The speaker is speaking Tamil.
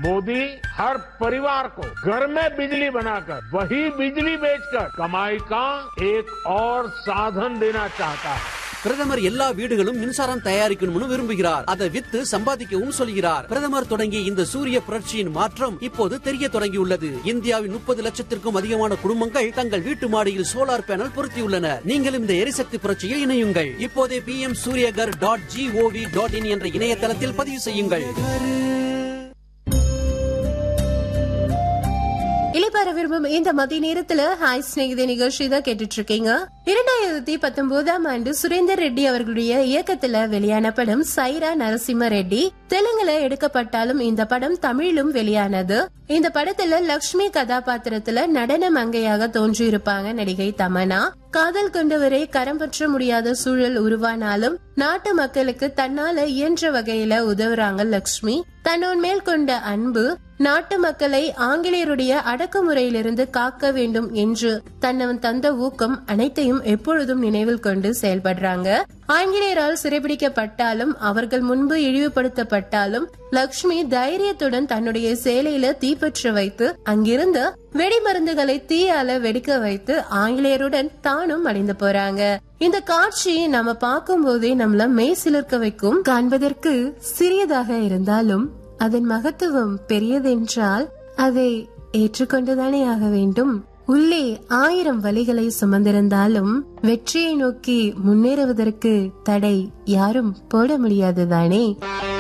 मोदी हर परिवार को घर में बिजली बनाकर वही बिजली बेचकर कमाई का एक और साधन देना चाहता है பிரதமர் எல்லா வீடுகளும் மின்சாரம் தயாரிக்கணும்னு விரும்புகிறார் அதை வித்து சம்பாதிக்கவும் சொல்கிறார் பிரதமர் தொடங்கிய இந்த சூரிய புரட்சியின் மாற்றம் இப்போது தெரிய தொடங்கியுள்ளது இந்தியாவின் முப்பது லட்சத்திற்கும் அதிகமான குடும்பங்கள் தங்கள் வீட்டு மாடியில் சோலார் பேனல் பொருத்தியுள்ளனர் நீங்களும் இந்த எரிசக்தி புரட்சியில் இணையுங்கள் இப்போதே P M Suryaghar dot G O V dot in என்ற இணையதளத்தில் பதிவு செய்யுங்கள் இளைப்பாற விரும்பும் இந்த மதிய நேரத்துல ஹாய் ஸ்நேகிதி நிகழ்ச்சி தான் கேட்டுட்டு இருக்கீங்க இரண்டாயிரத்தி பத்தொன்பதாம் ஆண்டு சுரேந்தர் ரெட்டி அவர்களுடைய இயக்கத்துல வெளியான படம் சைரா நரசிம்ம ரெட்டி தெலுங்குல எடுக்கப்பட்டாலும் இந்த படம் தமிழிலும் வெளியானது இந்த படத்துல லக்ஷ்மி கதாபாத்திரத்துல நடன மங்கையாக தோன்றியிருப்பாங்க நடிகை தமனா காதல் கொண்டவரை கரம் பற்ற முடியாத சூழல் உருவானாலும் நாட்டு மக்களுக்கு தன்னால இயன்ற வகையில உதவுறாங்க லக்ஷ்மி தன்னோன் மேல் கொண்ட அன்பு நாட்டு மக்களை ஆங்கிலேயருடைய அடக்குமுறையிலிருந்து காக்க வேண்டும் என்று தன்னவன் தந்த ஊக்கம் அனைத்தையும் எப்பொழுதும் நினைவில் கொண்டு செயல்படுறாங்க ஆங்கிலேயரால் சிறைபிடிக்கப்பட்டாலும் அவர்கள் முன்பு இழிவுபடுத்தப்பட்டாலும் லக்ஷ்மி தைரியத்துடன் தன்னுடைய சேலையில தீப்பற்ற வைத்து அங்கிருந்து வெடிமருந்துகளை தீயால வெடிக்க வைத்து ஆங்கிலேயருடன் தானும் அடைந்து போறாங்க இந்த காட்சி நம்ம பார்க்கும் போதே நம்மள மெய் சிலிர்க்க வைக்கும் காண்பதற்கு சிறியதாக இருந்தாலும் அதன் மகத்துவம் பெரியதென்றால் அதை ஏற்றுக்கொண்டுதானே ஆக வேண்டும் உள்ளே ஆயிரம் வழிகளை சுமந்திருந்தாலும் வெற்றியை நோக்கி முன்னேறுவதற்கு தடை யாரும் போட முடியாதுதானே